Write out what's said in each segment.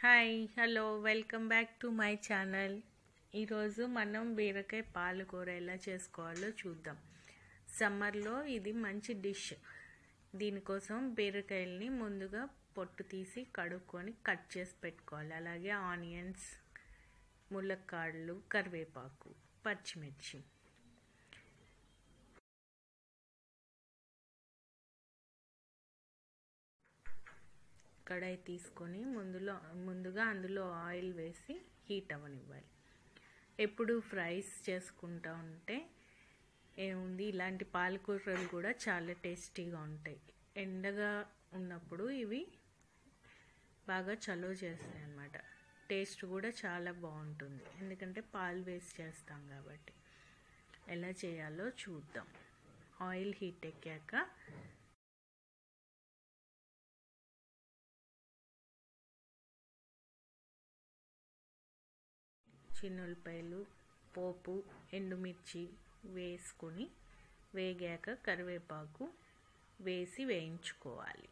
hi hello welcome back to my channel ఈరోజు మనం బీరకాయ పాలకూర ఎలా చేసుకోవాలో చూద్దాం సమ్మర్లో ఇది మంచి డిష్ దీనికోసం బీరకాయల్ని ముందుగా పొట్టు తీసి కడుక్కొని కట్ చేసి పెట్టుకోవాలి అలాగే ఆనియన్స్ ములక్కాడలు కరివేపాకు పచ్చిమిర్చి కడాయి తీసుకొని ముందులో ముందుగా అందులో ఆయిల్ వేసి హీట్ అవ్వనివ్వాలి ఎప్పుడు ఫ్రైస్ చేసుకుంటా ఉంటే ఏముంది ఇలాంటి పాలకూరలు కూడా చాలా టేస్టీగా ఉంటాయి ఎండగా ఉన్నప్పుడు ఇవి బాగా చలువ చేస్తాయి అన్నమాట టేస్ట్ కూడా చాలా బాగుంటుంది ఎందుకంటే పాలు వేస్ట్ చేస్తాం కాబట్టి ఎలా చేయాలో చూద్దాం ఆయిల్ హీట్ ఎక్కాక చిన్నులపాయలు పోపు ఎండుమిర్చి వేసుకొని వేగాక కరివేపాకు వేసి వేయించుకోవాలి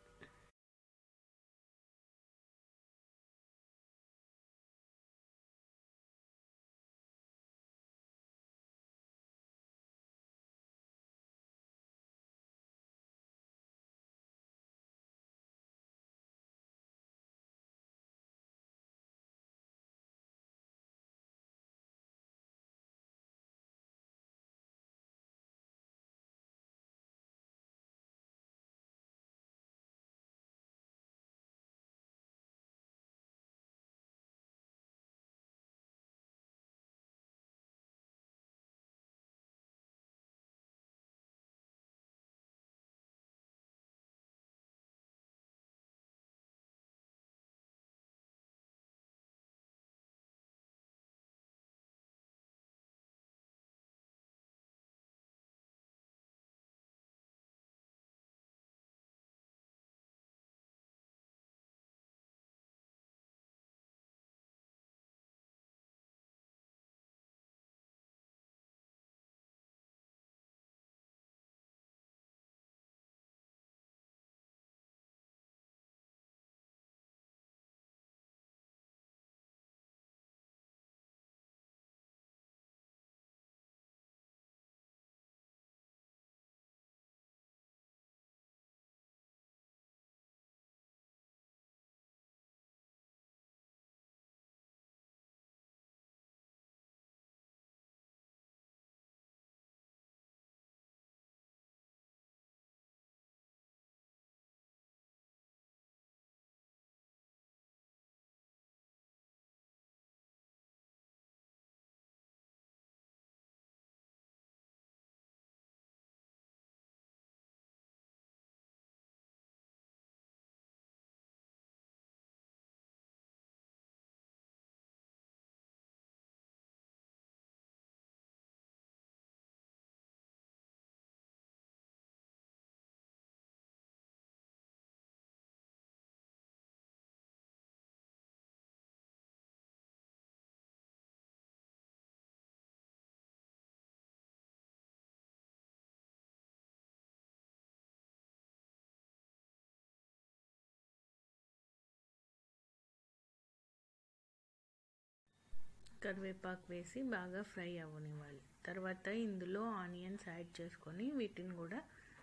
కరివేపాకు వేసి బాగా ఫ్రై అవ్వనివ్వాలి తర్వాత ఇందులో ఆనియన్స్ యాడ్ చేసుకొని వీటిని కూడా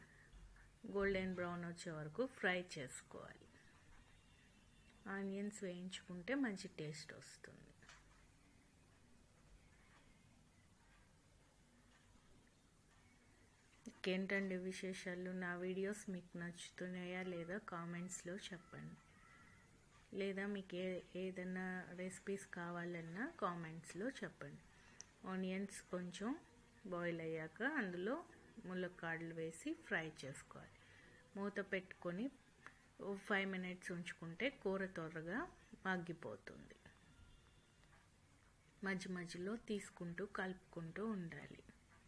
గోల్డెన్ బ్రౌన్ వచ్చే వరకు ఫ్రై చేసుకోవాలి ఆనియన్స్ వేయించుకుంటే మంచి టేస్ట్ వస్తుంది ఇంకేంటండి విశేషాలు నా వీడియోస్ మీకు నచ్చుతున్నాయా లేదా కామెంట్స్లో చెప్పండి లేదా మీకు ఏ ఏదైనా రెసిపీస్ కావాలన్నా కామెంట్స్లో చెప్పండి ఆనియన్స్ కొంచెం బాయిల్ అయ్యాక అందులో ములక్కాడలు వేసి ఫ్రై చేసుకోవాలి మూత పెట్టుకొని ఫైవ్ మినిట్స్ ఉంచుకుంటే కూర త్వరగా మగ్గిపోతుంది మధ్య మధ్యలో తీసుకుంటూ కలుపుకుంటూ ఉండాలి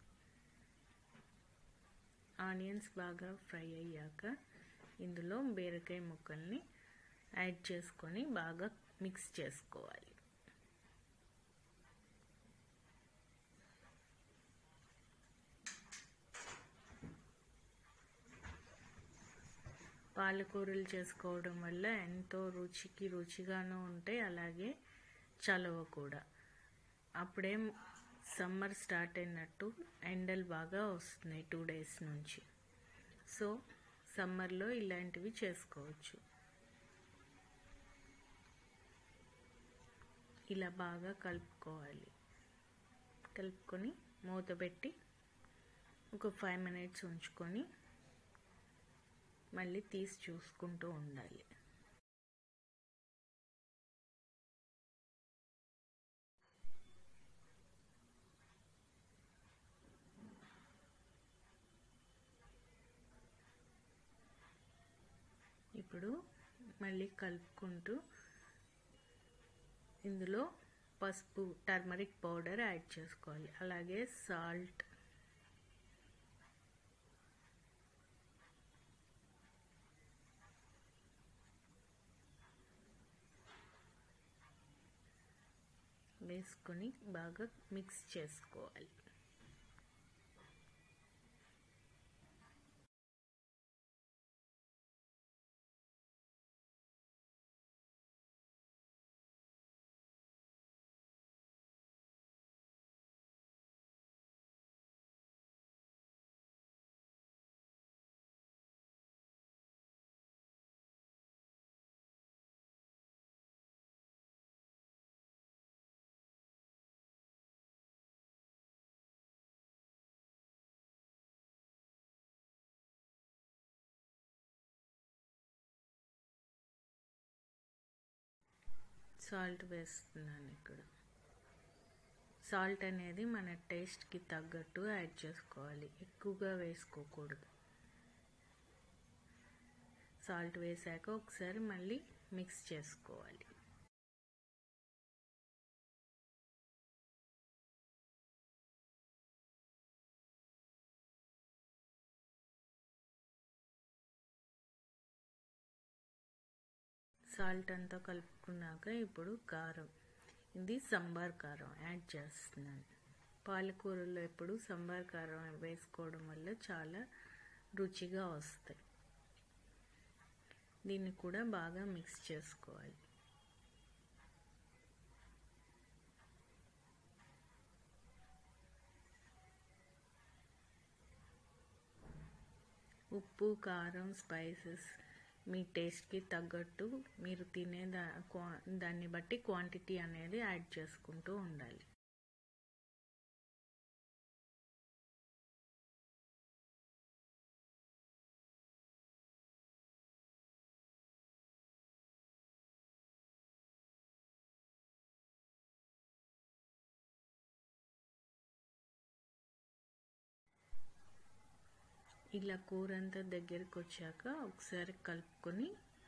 ఆనియన్స్ బాగా ఫ్రై అయ్యాక ఇందులో బీరకాయ ముక్కల్ని యాడ్ చేసుకొని బాగా మిక్స్ చేసుకోవాలి పాలకూరలు చేసుకోవడం వల్ల ఎంతో రుచికి రుచిగాను ఉంటాయి అలాగే చలవ కూడా అప్పుడే సమ్మర్ స్టార్ట్ అయినట్టు ఎండలు బాగా వస్తున్నాయి టూ డేస్ నుంచి సో సమ్మర్లో ఇలాంటివి చేసుకోవచ్చు ఇలా బాగా కలుపుకోవాలి కలుపుకొని మూత పెట్టి ఒక ఫైవ్ మినిట్స్ ఉంచుకొని మళ్ళీ తీసి చూసుకుంటూ ఉండాలి ఇప్పుడు మళ్ళీ కలుపుకుంటూ ఇందులో పసుపు టర్మరిక్ పౌడర్ యాడ్ చేసుకోవాలి అలాగే సాల్ట్ వేసుకొని బాగా మిక్స్ చేసుకోవాలి సాల్ట్ వేస్తున్నాను ఇక్కడ సాల్ట్ అనేది మన టేస్ట్కి తగ్గట్టు యాడ్ చేసుకోవాలి ఎక్కువగా వేసుకోకూడదు సాల్ట్ వేసాక ఒకసారి మళ్ళీ మిక్స్ చేసుకోవాలి సాల్ట్ అంతా కలుపుకున్నాక ఇప్పుడు కారం ఇది సంబార్ కారం యాడ్ చేస్తున్నాను పాలకూరలో ఎప్పుడు సంబార్ కారం వేసుకోవడం వల్ల చాలా రుచిగా వస్తాయి దీన్ని కూడా బాగా మిక్స్ చేసుకోవాలి ఉప్పు కారం స్పైసెస్ మీ టేస్ట్కి తగ్గట్టు మీరు తినే దా దాన్ని బట్టి క్వాంటిటీ అనేది యాడ్ చేసుకుంటూ ఉండాలి ఇలా కూర అంతా దగ్గరికి వచ్చాక ఒకసారి కలుపుకొని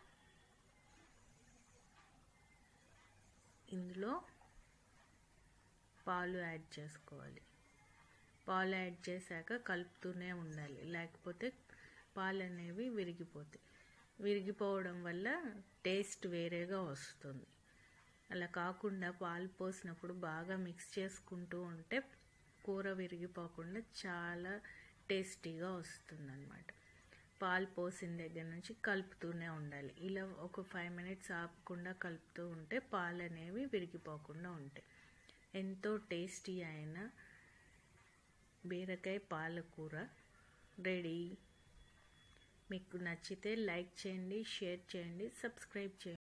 ఇందులో పాలు యాడ్ చేసుకోవాలి పాలు యాడ్ చేశాక కలుపుతూనే ఉండాలి లేకపోతే పాలు అనేవి విరిగిపోతాయి విరిగిపోవడం వల్ల టేస్ట్ వేరేగా వస్తుంది అలా కాకుండా పాలు పోసినప్పుడు బాగా మిక్స్ చేసుకుంటూ ఉంటే కూర విరిగిపోకుండా చాలా టేస్టీగా వస్తుందన్నమాట పాలు పోసిన దగ్గర నుంచి కలుపుతూనే ఉండాలి ఇలా ఒక ఫైవ్ మినిట్స్ ఆపకుండా కలుపుతూ ఉంటే పాలు అనేవి విరిగిపోకుండా ఉంటాయి ఎంతో టేస్టీ అయిన బీరకాయ పాలకూర రెడీ మీకు నచ్చితే లైక్ చేయండి షేర్ చేయండి సబ్స్క్రైబ్ చేయండి